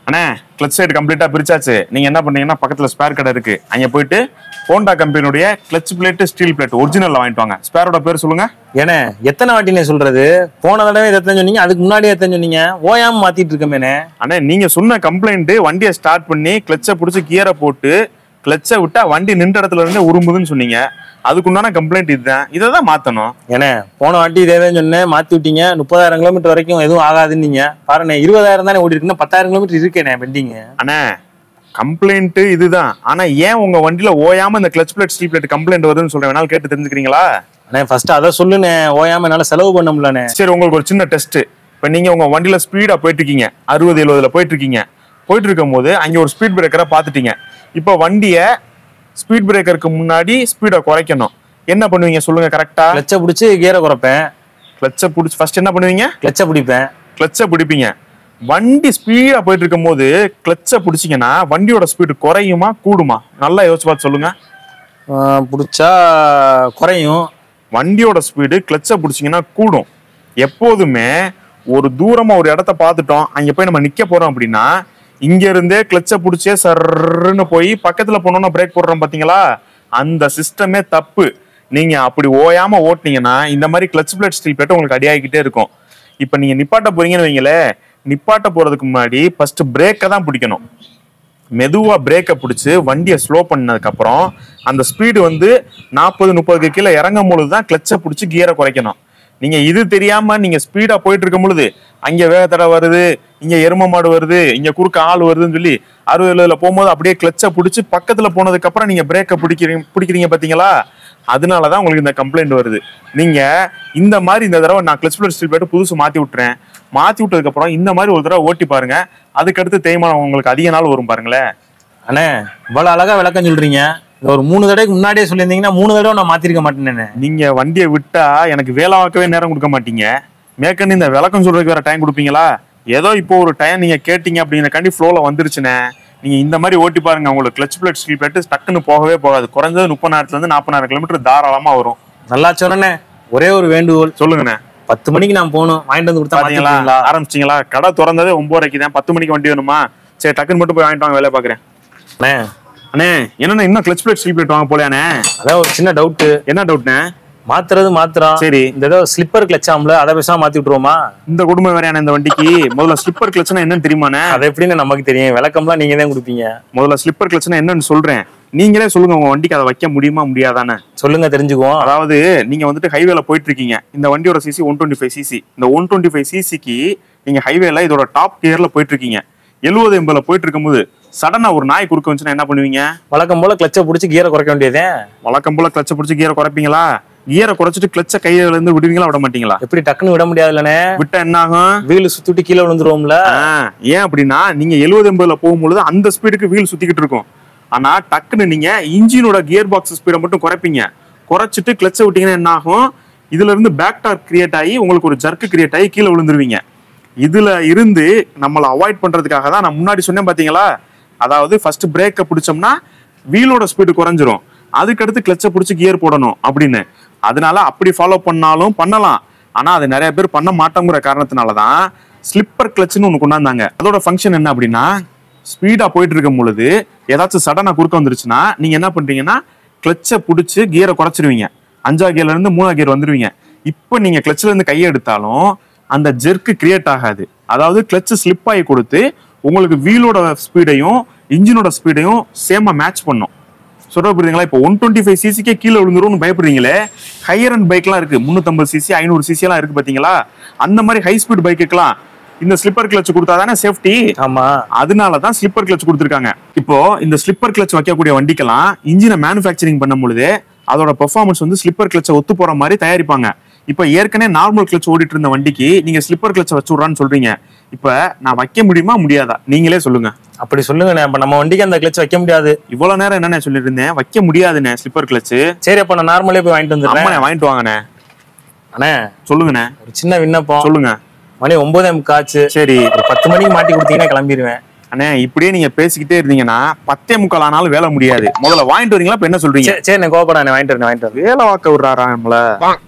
அண்ணே clutch side கம்ப்ளீட்டா பிரிச்சாச்சு நீங்க என்ன பண்ணீங்கன்னா பக்கத்துல ஸ்பேர் கடை இருக்கு அங்க போயிட்டு ஹோண்டா கம்பெனியுடைய கிளச் பிளேட் ஸ்டீல் பிளேட் ஒரிஜினல்ல வாங்கிட்டு வாங்க ஸ்பேரோட பேர் சொல்லுங்க ஏனே எத்தனை வாட்டினே சொல்றது போன தடவை இதை எத்தனை சொன்னீங்க அதுக்கு முன்னாடி எத்தனை சொன்னீங்க ஓயாம மாத்திட்டு இருக்கமேனே அண்ணே நீங்க சொன்ன கம்ப்ளைண்ட் வண்டியை ஸ்டார்ட் பண்ணி கிளச்சை பிடிச்சி கியரை போட்டு கிளச்சை விட்டா வண்டி நின்ற இடத்துல இருந்தே உரும்புதுன்னு சொன்னீங்க அதுக்குண்டான கம்ப்ளைண்ட் இதுதான் இதை தான் மாத்தணும் ஏனே போன வாட்டி இதே தான் சொன்னேன் மாத்தி விட்டீங்க முப்பதாயிரம் கிலோமீட்டர் வரைக்கும் எதுவும் ஆகாதுன்னீங்க பாருண்ணே இருபதாயிரம் தானே ஓடி இருக்குன்னா பத்தாயிரம் கிலோமீட்டர் இருக்கேனே பெண்டிங் அண்ணே கம்ப்ளைண்ட் இதுதான் ஆனா ஏன் உங்க வண்டியில ஓயாம இந்த clutch plate steel plate complaint வருதுன்னு சொல்றேன் வேணாலும் கேட்டு தெரிஞ்சுக்கிறீங்களா அண்ணே ஃபர்ஸ்ட் அதை சொல்லுண்ணே ஓயாம என்னால செலவு பண்ண முடியலண்ணே சரி உங்களுக்கு ஒரு சின்ன டெஸ்ட் இப்போ நீங்க உங்க வண்டியில ஸ்பீடா போயிட்டு இருக்கீங்க அறுபது எழுபதுல போயிட்டு இருக்கீங்க போயிட்டு இருக்கும் போது அங்க ஒரு ஸ்பீட் பிரேக்கரை பார்த்துட்டீங்க இப்போ வண்டியை ஸ்பீட் பிரேக்கருக்கு முன்னாடி ஸ்பீடை குறைக்கணும் என்ன பண்ணுவீங்க சொல்லுங்க கரெக்டா கிளச்சை பிடிச்சி கியரை குறைப்பேன் கிளச்சை பிடிச்சி ஃபர்ஸ்ட் என்ன பண்ணுவீங்க கிளச்சை பிடிப்பேன் கிளச்சை பிடிப்பீங்க வண்டி ஸ்பீடா போயிட்டு இருக்கும்போது கிளச்சை பிடிச்சிங்கன்னா வண்டியோட ஸ்பீடு குறையுமா கூடுமா நல்லா யோசிச்சு பார்த்து சொல்லுங்க ஆஹ் பிடிச்சா குறையும் வண்டியோட ஸ்பீடு கிளச்சை பிடிச்சிங்கன்னா கூடும் எப்போதுமே ஒரு தூரமா ஒரு இடத்த பார்த்துட்டோம் அங்க போய் நம்ம நிக்க போறோம் அப்படின்னா இங்க இருந்தே கிளச்சை பிடிச்சே சர்ன்னு போய் பக்கத்துல போனோம்னா பிரேக் போடுறோம் பாத்தீங்களா அந்த சிஸ்டமே தப்பு நீங்க அப்படி ஓயாம ஓட்டுனீங்கன்னா இந்த மாதிரி கிளச் பிளேட் ஸ்டீல் பிளேட் உங்களுக்கு அடியாகிக்கிட்டே இருக்கும் இப்ப நீங்க நிப்பாட்ட போறீங்கன்னு வைங்களே நிப்பாட்ட போறதுக்கு முன்னாடி ஃபர்ஸ்ட் பிரேக்கை தான் பிடிக்கணும் மெதுவா பிரேக்கை பிடிச்சி வண்டியை ஸ்லோ பண்ணதுக்கு அப்புறம் அந்த ஸ்பீடு வந்து நாற்பது முப்பதுக்கு கீழே இறங்கும் பொழுது தான் கிளச்சை பிடிச்சி கியரை குறைக்கணும் நீங்க இது தெரியாம நீங்க ஸ்பீடா போயிட்டு இருக்கும் பொழுது அங்க வேகத்தடை வருது இங்க எரும மாடு வருது இங்க குறுக்க ஆள் வருதுன்னு சொல்லி அறுபது எழுபதுல போகும்போது அப்படியே கிளச்சை பிடிச்சி பக்கத்துல போனதுக்கு அப்புறம் நீங்க பிரேக்கை பிடிக்கிறீங்க பிடிக்கிறீங்க பாத்தீங்களா அதனாலதான் உங்களுக்கு இந்த கம்ப்ளைண்ட் வருது நீங்க இந்த மாதிரி இந்த தடவை நான் கிளச் பிளேட் ஸ்டீல் பிளேட் புதுசு மாத்தி விட்டுறேன் மாத்தி விட்டதுக்கு அப்புறம் இந்த மாதிரி ஒரு தடவை ஓட்டி பாருங்க அதுக்கடுத்து தேய்மானம் உங்களுக்கு அதிக நாள் வரும் பாருங்களேன் அண்ணே இவ்வளவு அழகா விளக்கம் சொல்றீங்க இது ஒரு மூணு தடவைக்கு முன்னாடியே சொல்லியிருந்தீங்கன்னா மூணு தடவை நான் மாத்திருக்க மாட்டேனே நீங்க வண்டியை விட்டா எனக்கு வேலை வாக்கவே நேரம் கொடுக்க மாட்டீங்க மேற்கண்டு இந்த விளக்கம் சொல்றதுக்கு வேற டைம் கொடுப்பீங்களா ஏதோ இப்போ ஒரு டைம் நீங்க கேட்டீங்க அப்படிங்கிறக்காண்டி ஃப்ளோல வந்துருச்சுண்ணே நீங்க இந்த மாதிரி ஓட்டி பாருங்க உங்களுக்கு கிளச் பிளேட் ஸ்டீல் பிளேட் டக்குன்னு போகவே போகாது குறைஞ்சது முப்பதாயிரத்துல இருந்து நாற்பதாயிரம் கிலோமீட்டர் தாராளமா வரும் நல்லா சொன்னேனே ஒரே ஒரு வேண்டுகோள் சொல்லுங்கண்ணே பத்து மணிக்கு நான் போகணும் வாங்கிட்டு வந்து கொடுத்தா பாத்தீங்களா மாத்திங்களா ஆரம்பிச்சிங்களா கடை திறந்ததே ஒன்பதரைக்கு தான் பத்து மணிக்கு வண்டி வேணுமா சரி டக்குன்னு மட்டும் போய் வாங்கிட்டு வாங்க வேலையை பாக்குறேன் அண்ணே அண்ணே என்னண்ணே இன்னும் கிளச் பிளேட் ஸ்டீல் பிளேட் வாங்க போலையாண்ணே அதான் ஒரு சின்ன டவுட்டு என்ன டவுட்ண்ணே மாத்துறது மாத்திரம் சரி இந்த ஏதோ ஸ்லிப்பர் கிளச்சாம்ல அதை பேசாம மாத்தி விட்டுருவோமா இந்த குடும்பம் வேறையான இந்த வண்டிக்கு முதல்ல ஸ்லிப்பர் கிளச்னா என்னன்னு தெரியுமாண்ணே அது எப்படின்னு நமக்கு தெரியும் விளக்கம்லாம் நீங்க தான் கொடுப்பீங்க முதல்ல ஸ்லிப்பர் கிளச்னா என்னன்னு சொல்றேன் நீங்களே சொல்லுங்க உங்க வண்டிக்கு அதை வைக்க முடியுமா முடியாதானே சொல்லுங்க தெரிஞ்சுக்குவோம் அதாவது நீங்க வந்துட்டு ஹைவேல போயிட்டு இருக்கீங்க இந்த வண்டியோட CC one twenty five CC இந்த ஒன் டுவெண்ட்டி ஃபைவ் சிசிக்கு நீங்க ஹைவேல இதோட டாப் கியர்ல போயிட்டு இருக்கீங்க எழுபது எண்பதுல போயிட்டு இருக்கும்போது சடனா ஒரு நாய் குறுக்க வந்துச்சுன்னா என்ன பண்ணுவீங்க வழக்கம் போல கிளச்சை பிடிச்சி கியரை குறைக்க வேண்டியதே வழக்கம் போல கிளச்சை பிடிச்சி கியரை குறைப்பீங்களா கியரை குறைச்சிட்டு கிளச்சை கையில இருந்து விடுவீங்களா விட மாட்டீங்களா எப்படி டக்குன்னு விட முடியாதுல்லனே விட்டா என்ன ஆகும் வீல் சுத்திட்டு கீழே விழுந்துருவோம்ல ஆ, ஏன் அப்படின்னா நீங்க எழுபது எண்பதுல போகும்பொழுது அந்த ஸ்பீடுக்கு வீல் சுத்திக்கிட்டு இருக்கும் ஆனா டக்குன்னு நீங்க இன்ஜினோட கியர் பாக்ஸ் ஸ்பீடை மட்டும் குறைப்பீங்க குறைச்சிட்டு கிளச்சை விட்டீங்கன்னா என்ன ஆகும் இதுல இருந்து பேக் டார்க் கிரியேட் ஆகி உங்களுக்கு ஒரு ஜர்க்கு கிரியேட் ஆகி கீழே விழுந்துருவீங்க இதுல இருந்து நம்மளை அவாய்ட் பண்றதுக்காக தான் நான் முன்னாடி சொன்னேன் பாத்தீங்களா அதாவது ஃபர்ஸ்ட் பிரேக்கை பிடிச்சோம்னா வீலோட ஸ்பீடு குறைஞ்சிரும் அதுக்கடுத்து கிளச்சை பிடிச்சி கியர் போடணும் அப்படின்னு அதனால அப்படி ஃபாலோ பண்ணாலும் பண்ணலாம் ஆனா அது நிறைய பேர் பண்ண மாட்டோங்கிற காரணத்தினால தான் ஸ்லிப்பர் கிளச்னு ஒன்று கொண்டாந்தாங்க அதோட ஃபங்க்ஷன் என்ன அப்படின்னா ஸ்பீடா போயிட்டு இருக்கும் பொழுது ஏதாச்சும் சடனா குறுக்க வந்துருச்சுன்னா நீங்க என்ன பண்றீங்கன்னா கிளச்சை பிடிச்சி கியரை குறைச்சிருவீங்க அஞ்சா கியர்ல இருந்து மூணா கியர் வந்துருவீங்க இப்போ நீங்க கிளச்ல இருந்து கையை எடுத்தாலும் அந்த ஜெர்க்கு கிரியேட் ஆகாது அதாவது கிளச் ஸ்லிப் ஆகி கொடுத்து உங்களுக்கு வீலோட ஸ்பீடையும் இன்ஜினோட ஸ்பீடையும் சேமா மேட்ச் பண்ணும் சொல்ற புரியுதுங்களா இப்போ ஒன் டுவெண்ட்டி ஃபைவ் சிசிக்கே கீழே விழுந்துரும்னு பயப்படுறீங்களே ஹையர் அண்ட் பைக்லாம் இருக்கு முந்நூற்றம்பது சிசி ஐநூறு சிசி எல்லாம் இருக்கு பாத்தீங்களா அந்த மாதிரி ஹை ஸ்பீட் பைக்குக்கெல்லாம் இந்த ஸ்லிப்பர் கிளச் கொடுத்தா தானே சேஃப்டி ஆமா அதனால தான் ஸ்லிப்பர் கிளச் கொடுத்துருக்காங்க இப்போ இந்த ஸ்லிப்பர் கிளச் வைக்கக்கூடிய வண்டிக்கெல்லாம் இன்ஜினை மேனுஃபேக்சரிங் பண்ணும் பொழுது அதோட பெர்ஃபார்மன்ஸ் வந்து ஸ்லிப்பர் கிளச்சை ஒத்து போற மாதிரி தயாரிப்பாங்க இப்போ ஏற்கனவே நார்மல் கிளச் ஓடிட்டு இருந்த வண்டிக்கு நீங்க ஸ்லிப்பர் கிளச்சை வச்சு விட்றான்னு சொல்றீங்க இப்போ நான் வைக்க முடியுமா முடியாதா நீங்களே சொல்லுங்க அப்படி சொல்லுங்கண்ணே அப்ப நம்ம வண்டிக்கு அந்த கிளச் வைக்க முடியாது இவ்வளவு நேரம் என்னண்ணே சொல்லிட்டு இருந்தேன் வைக்க முடியாதுண்ணே ஸ்லிப்பர் கிளச்சு சரி அப்ப நான் நார்மலே போய் வாங்கிட்டு வந்துடுறேன் அம்மா வாங்கிட்டு வாங்கண்ணே அண்ணே சொல்லுங்கண்ணே ஒரு சின்ன விண்ணப்பம் சொல்லுங்க மணி ஒன்பதே முக்காச்சு சரி ஒரு பத்து மணிக்கு மாட்டி கொடுத்தீங்கன்னா கிளம்பிடுவேன் அண்ணே இப்படியே நீங்க பேசிக்கிட்டே இருந்தீங்கன்னா பத்தே முக்கால் ஆனாலும் வேலை முடியாது முதல்ல வாங்கிட்டு வரீங்களா இப்ப என்ன சொல்றீங்க சரி சரி நான் கோபப்படாண்ணே வாங்கிட்டு வரேன் வாங்கிட்டு வரேன் வேலை வாக்க விடுறாரா நம்மள